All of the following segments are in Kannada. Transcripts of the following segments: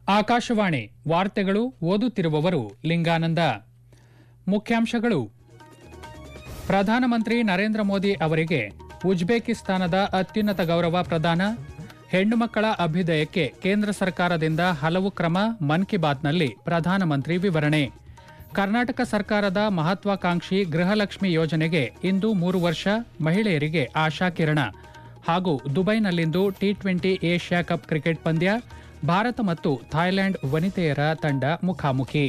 ಆಕಾಶವಾಣಿ ವಾರ್ತೆಗಳು ಓದುತ್ತಿರುವವರು ಲಿಂಗಾನಂದ ಮುಖ್ಯಾಂಶಗಳು ಪ್ರಧಾನಮಂತ್ರಿ ನರೇಂದ್ರ ಮೋದಿ ಅವರಿಗೆ ಉಜ್ಬೇಕಿಸ್ತಾನದ ಅತ್ಯುನ್ನತ ಗೌರವ ಪ್ರದಾನ ಹೆಣ್ಣು ಮಕ್ಕಳ ಅಭ್ಯುದಯಕ್ಕೆ ಕೇಂದ್ರ ಸರ್ಕಾರದಿಂದ ಹಲವು ಕ್ರಮ ಮನ್ ಕಿ ಬಾತ್ನಲ್ಲಿ ಪ್ರಧಾನಮಂತ್ರಿ ವಿವರಣೆ ಕರ್ನಾಟಕ ಸರ್ಕಾರದ ಮಹತ್ವಾಕಾಂಕ್ಷಿ ಗೃಹಲಕ್ಷ್ಮಿ ಯೋಜನೆಗೆ ಇಂದು ಮೂರು ವರ್ಷ ಮಹಿಳೆಯರಿಗೆ ಆಶಾಕಿರಣ ಹಾಗೂ ದುಬೈನಲ್ಲಿಂದು T twenty Asia cup cricket ಪಂದ್ಯ ಭಾರತ ಮತ್ತು ಥಾಯ್ಲೆಂಡ್ ವನಿತೆಯರ ತಂಡ ಮುಖಾಮುಖಿ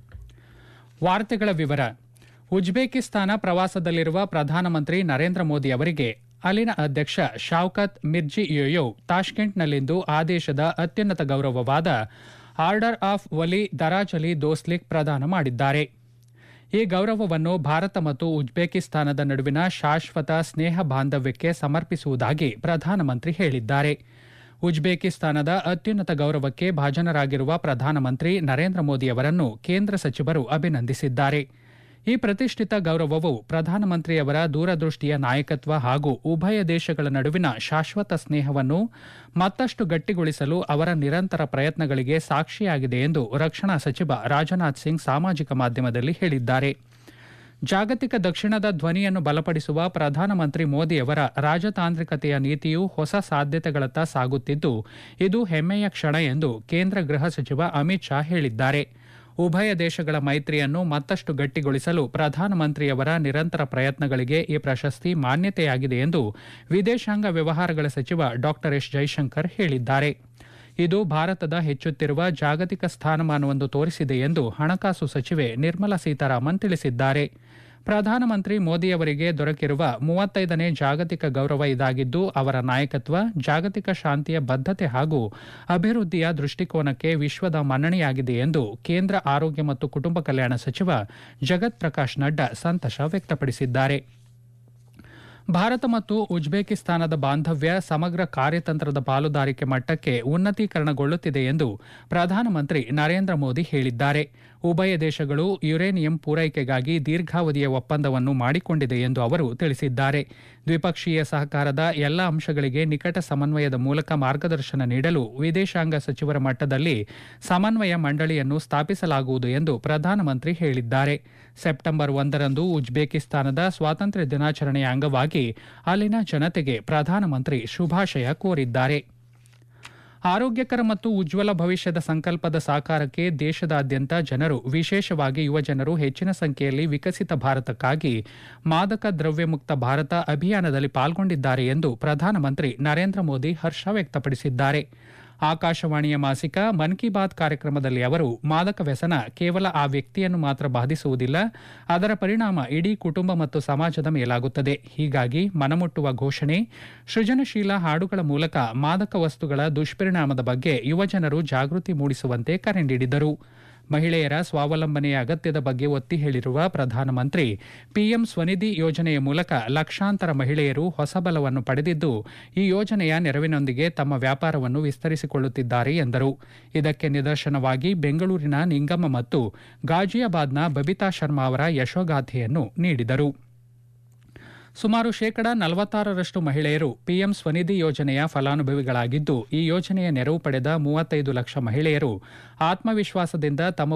ವಾರ್ತೆಗಳ ವಿವರ ಉಜ್ಬೇಕಿಸ್ತಾನ ಪ್ರವಾಸದಲ್ಲಿರುವ ಪ್ರಧಾನಮಂತ್ರಿ ನರೇಂದ್ರ ಮೋದಿ ಅವರಿಗೆ ಅಲ್ಲಿನ ಅಧ್ಯಕ್ಷ ಶಾವ್ಕತ್ ಮಿರ್ಜಿಯೋಯೊವ್ ತಾಷ್ಕೆಂಟ್ನಲ್ಲಿಂದು ಆದೇಶದ ಅತ್ಯುನ್ನತ ಗೌರವವಾದ ಆರ್ಡರ್ ಆಫ್ ವಲಿ ದರಾಜ್ ಅಲಿ ದೋಸ್ಲಿಕ್ ಪ್ರದಾನ ಮಾಡಿದ್ದಾರೆ ಈ ಗೌರವವನ್ನು ಭಾರತ ಮತ್ತು ಉಜ್ಬೇಕಿಸ್ತಾನದ ನಡುವಿನ ಶಾಶ್ವತ ಸ್ನೇಹ ಬಾಂಧವ್ಯಕ್ಕೆ ಸಮರ್ಪಿಸುವುದಾಗಿ ಪ್ರಧಾನಮಂತ್ರಿ ಹೇಳಿದ್ದಾರೆ ಉಜ್ಬೇಕಿಸ್ತಾನದ ಅತ್ಯುನ್ನತ ಗೌರವಕ್ಕೆ ಭಾಜನರಾಗಿರುವ ಪ್ರಧಾನಮಂತ್ರಿ ನರೇಂದ್ರ ಮೋದಿ ಅವರನ್ನು ಕೇಂದ್ರ ಸಚಿವರು ಅಭಿನಂದಿಸಿದ್ದಾರೆ ಈ ಪ್ರತಿಷ್ಠಿತ ಗೌರವವು ಪ್ರಧಾನಮಂತ್ರಿಯವರ ದೂರದೃಷ್ಟಿಯ ನಾಯಕತ್ವ ಹಾಗೂ ಉಭಯ ದೇಶಗಳ ನಡುವಿನ ಶಾಶ್ವತ ಸ್ನೇಹವನ್ನು ಮತ್ತಷ್ಟು ಗಟ್ಟಿಗೊಳಿಸಲು ಅವರ ನಿರಂತರ ಪ್ರಯತ್ನಗಳಿಗೆ ಸಾಕ್ಷಿಯಾಗಿದೆ ಎಂದು ರಕ್ಷಣಾ ಸಚಿವ ರಾಜನಾಥ್ ಸಿಂಗ್ ಸಾಮಾಜಿಕ ಮಾಧ್ಯಮದಲ್ಲಿ ಹೇಳಿದ್ದಾರೆ ಜಾಗತಿಕ ದಕ್ಷಿಣದ ಧ್ವನಿಯನ್ನು ಬಲಪಡಿಸುವ ಪ್ರಧಾನಮಂತ್ರಿ ಮೋದಿಯವರ ರಾಜತಾಂತ್ರಿಕತೆಯ ನೀತಿಯು ಹೊಸ ಸಾಧ್ಯತೆಗಳತ್ತ ಸಾಗುತ್ತಿದ್ದು ಇದು ಹೆಮ್ಮೆಯ ಕ್ಷಣ ಎಂದು ಕೇಂದ್ರ ಗೃಹ ಸಚಿವ ಅಮಿತ್ ಶಾ ಹೇಳಿದ್ದಾರೆ ಉಭಯ ದೇಶಗಳ ಮೈತ್ರಿಯನ್ನು ಮತ್ತಷ್ಟು ಗಟ್ಟಿಗೊಳಿಸಲು ಪ್ರಧಾನಮಂತ್ರಿಯವರ ನಿರಂತರ ಪ್ರಯತ್ನಗಳಿಗೆ ಈ ಪ್ರಶಸ್ತಿ ಮಾನ್ಯತೆಯಾಗಿದೆ ಎಂದು ವಿದೇಶಾಂಗ ವ್ಯವಹಾರಗಳ ಸಚಿವ ಡಾ ಎಸ್ ಜೈಶಂಕರ್ ಹೇಳಿದ್ದಾರೆ ಇದು ಭಾರತದ ಹೆಚ್ಚುತ್ತಿರುವ ಜಾಗತಿಕ ಸ್ಥಾನಮಾನವನ್ನು ತೋರಿಸಿದೆ ಎಂದು ಹಣಕಾಸು ಸಚಿವೆ ನಿರ್ಮಲಾ ಸೀತಾರಾಮನ್ ತಿಳಿಸಿದ್ದಾರೆ ಪ್ರಧಾನಮಂತ್ರಿ ಮೋದಿಯವರಿಗೆ ದೊರಕಿರುವ ಮೂವತ್ತೈದನೇ ಜಾಗತಿಕ ಗೌರವ ಇದಾಗಿದ್ದು ಅವರ ನಾಯಕತ್ವ ಜಾಗತಿಕ ಶಾಂತಿಯ ಬದ್ಧತೆ ಹಾಗೂ ಅಭಿವೃದ್ಧಿಯ ದೃಷ್ಟಿಕೋನಕ್ಕೆ ವಿಶ್ವದ ಮನ್ನಣೆಯಾಗಿದೆ ಎಂದು ಕೇಂದ್ರ ಆರೋಗ್ಯ ಮತ್ತು ಕುಟುಂಬ ಕಲ್ಯಾಣ ಸಚಿವ ಜಗತ್ ಪ್ರಕಾಶ್ ನಡ್ಡಾ ಸಂತಸ ವ್ಯಕ್ತಪಡಿಸಿದ್ದಾರೆ ಭಾರತ ಮತ್ತು ಉಜ್ಬೇಕಿಸ್ತಾನದ ಬಾಂಧವ್ಯ ಸಮಗ್ರ ಕಾರ್ಯತಂತ್ರದ ಪಾಲುದಾರಿಕೆ ಮಟ್ಟಕ್ಕೆ ಉನ್ನತೀಕರಣಗೊಳ್ಳುತ್ತಿದೆ ಎಂದು ಪ್ರಧಾನಮಂತ್ರಿ ನರೇಂದ್ರ ಮೋದಿ ಹೇಳಿದ್ದಾರೆ ಉಭಯ ದೇಶಗಳು ಯುರೇನಿಯಂ ಪೂರೈಕೆಗಾಗಿ ದೀರ್ಘಾವಧಿಯ ಒಪ್ಪಂದವನ್ನು ಮಾಡಿಕೊಂಡಿದೆ ಎಂದು ಅವರು ತಿಳಿಸಿದ್ದಾರೆ ದ್ವಿಪಕ್ಷೀಯ ಸಹಕಾರದ ಎಲ್ಲ ಅಂಶಗಳಿಗೆ ನಿಕಟ ಸಮನ್ವಯದ ಮೂಲಕ ಮಾರ್ಗದರ್ಶನ ನೀಡಲು ವಿದೇಶಾಂಗ ಸಚಿವರ ಮಟ್ಟದಲ್ಲಿ ಸಮನ್ವಯ ಮಂಡಳಿಯನ್ನು ಸ್ಥಾಪಿಸಲಾಗುವುದು ಎಂದು ಪ್ರಧಾನಮಂತ್ರಿ ಹೇಳಿದ್ದಾರೆ ಸೆಪ್ಟೆಂಬರ್ ಒಂದರಂದು ಉಜ್ಬೇಕಿಸ್ತಾನದ ಸ್ವಾತಂತ್ರ್ಯ ದಿನಾಚರಣೆಯ ಅಂಗವಾಗಿ ಅಲ್ಲಿನ ಜನತೆಗೆ ಪ್ರಧಾನಮಂತ್ರಿ ಶುಭಾಶಯ ಕೋರಿದ್ದಾರೆ ಆರೋಗ್ಯಕರ ಮತ್ತು ಉಜ್ವಲ ಭವಿಷ್ಯದ ಸಂಕಲ್ಪದ ಸಾಕಾರಕ್ಕೆ ದೇಶದಾದ್ಯಂತ ಜನರು ವಿಶೇಷವಾಗಿ ಯುವಜನರು ಹೆಚ್ಚಿನ ಸಂಖ್ಯೆಯಲ್ಲಿ ವಿಕಸಿತ ಭಾರತಕ್ಕಾಗಿ ಮಾದಕ ದ್ರವ್ಯ ಮುಕ್ತ ಭಾರತ ಅಭಿಯಾನದಲ್ಲಿ ಪಾಲ್ಗೊಂಡಿದ್ದಾರೆ ಎಂದು ಪ್ರಧಾನಮಂತ್ರಿ ನರೇಂದ್ರ ಮೋದಿ ಹರ್ಷ ವ್ಯಕ್ತಪಡಿಸಿದ್ದಾರೆ ಆಕಾಶವಾಣಿಯ ಮಾಸಿಕ ಮನ್ ಕಿ ಬಾತ್ ಕಾರ್ಯಕ್ರಮದಲ್ಲಿ ಅವರು ಮಾದಕ ವ್ಯಸನ ಕೇವಲ ಆ ವ್ಯಕ್ತಿಯನ್ನು ಮಾತ್ರ ಬಾಧಿಸುವುದಿಲ್ಲ ಅದರ ಪರಿಣಾಮ ಇಡೀ ಕುಟುಂಬ ಮತ್ತು ಸಮಾಜದ ಮೇಲಾಗುತ್ತದೆ ಹೀಗಾಗಿ ಮನಮುಟ್ಟುವ ಘೋಷಣೆ ಸೃಜನಶೀಲ ಹಾಡುಗಳ ಮೂಲಕ ಮಾದಕ ವಸ್ತುಗಳ ದುಷ್ಪರಿಣಾಮದ ಬಗ್ಗೆ ಯುವಜನರು ಜಾಗೃತಿ ಮೂಡಿಸುವಂತೆ ಕರೆ ನೀಡಿದರು ಮಹಿಳೆಯರ ಸ್ವಾವಲಂಬನೆಯ ಅಗತ್ಯದ ಬಗ್ಗೆ ಒತ್ತಿ ಹೇಳಿರುವ ಪ್ರಧಾನಮಂತ್ರಿ ಪಿಎಂ ಸ್ವನಿಧಿ ಯೋಜನೆಯ ಮೂಲಕ ಲಕ್ಷಾಂತರ ಮಹಿಳೆಯರು ಹೊಸ ಬಲವನ್ನು ಪಡೆದಿದ್ದು ಈ ಯೋಜನೆಯ ನೆರವಿನೊಂದಿಗೆ ತಮ್ಮ ವ್ಯಾಪಾರವನ್ನು ವಿಸ್ತರಿಸಿಕೊಳ್ಳುತ್ತಿದ್ದಾರೆ ಎಂದರು ಇದಕ್ಕೆ ನಿದರ್ಶನವಾಗಿ ಬೆಂಗಳೂರಿನ ನಿಂಗಮ್ಮ ಮತ್ತು ಗಾಜಿಯಾಬಾದ್ನ ಬಬಿತಾ ಶರ್ಮಾ ಅವರ ಯಶೋಗಾಥೆಯನ್ನು ನೀಡಿದರು ಸುಮಾರು ಶೇಕಡ ನಲವತ್ತಾರರಷ್ಟು ಮಹಿಳೆಯರು ಪಿಎಂ ಸ್ವನಿಧಿ ಯೋಜನೆಯ ಫಲಾನುಭವಿಗಳಾಗಿದ್ದು ಈ ಯೋಜನೆಯ ನೆರವು ಪಡೆದ ಮೂವತ್ತೈದು ಲಕ್ಷ ಮಹಿಳೆಯರು ಆತ್ಮವಿಶ್ವಾಸದಿಂದ ತಮ್ಮ